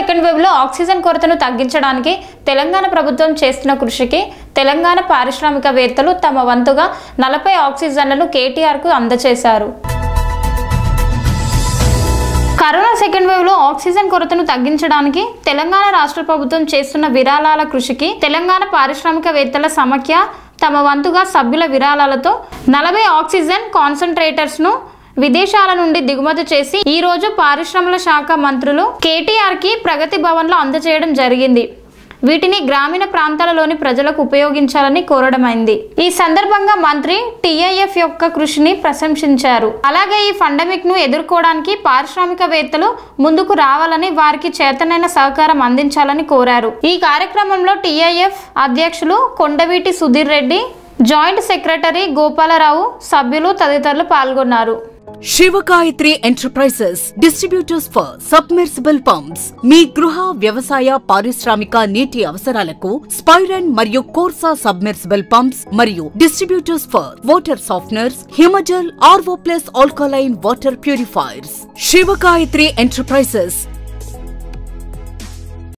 second wave లో oxygen కొరతను తగ్గించడానికి తెలంగాణ ప్రభుత్వం చేస్తున్న కృషికి తెలంగాణ పారిశ్రామికవేత్తలు తమ వంతుగా నలభై ఆక్సిజన్లను కేటీఆర్ కు అందజేశారు కరోనా సెకండ్ వేవ్ లో ఆక్సిజన్ కొరతను తగ్గించడానికి తెలంగాణ రాష్ట్ర ప్రభుత్వం చేస్తున్న విరాళాల కృషికి తెలంగాణ పారిశ్రామికవేత్తల సమాఖ్య తమ వంతుగా సభ్యుల విరాళాలతో నలభై ఆక్సిజన్ కాన్సన్ట్రేటర్స్ ను విదేశాల నుండి దిగుమతి చేసి ఈ రోజు పారిశ్రమల శాఖ మంత్రులు కేటీఆర్ కి ప్రగతి భవన్ లో అందజేయడం జరిగింది వీటిని గ్రామీణ ప్రాంతాలలోని ప్రజలకు ఉపయోగించాలని కోరడమైంది ఈ సందర్భంగా మంత్రి టిఐఎఫ్ యొక్క కృషిని ప్రశంసించారు అలాగే ఈ పండమిక్ ను ఎదుర్కోవడానికి పారిశ్రామికవేత్తలు ముందుకు రావాలని వారికి చేతనైన సహకారం అందించాలని కోరారు ఈ కార్యక్రమంలో టిఐఎఫ్ అధ్యక్షులు కొండవీటి సుధీర్ రెడ్డి జాయింట్ సెక్రటరీ గోపాలరావు సభ్యులు తదితరులు పాల్గొన్నారు Sivagayatri enterprises distributors for submersible pumps మీ గృహ వ్యవసాయ పారిశ్రామిక నీటి అవసరాలకు స్పైరన్ మరియు కోర్సా సబ్మెర్సిబుల్ పంప్స్ మరియు distributors for water softeners Himajal RO plus alkaline water purifiers Sivagayatri enterprises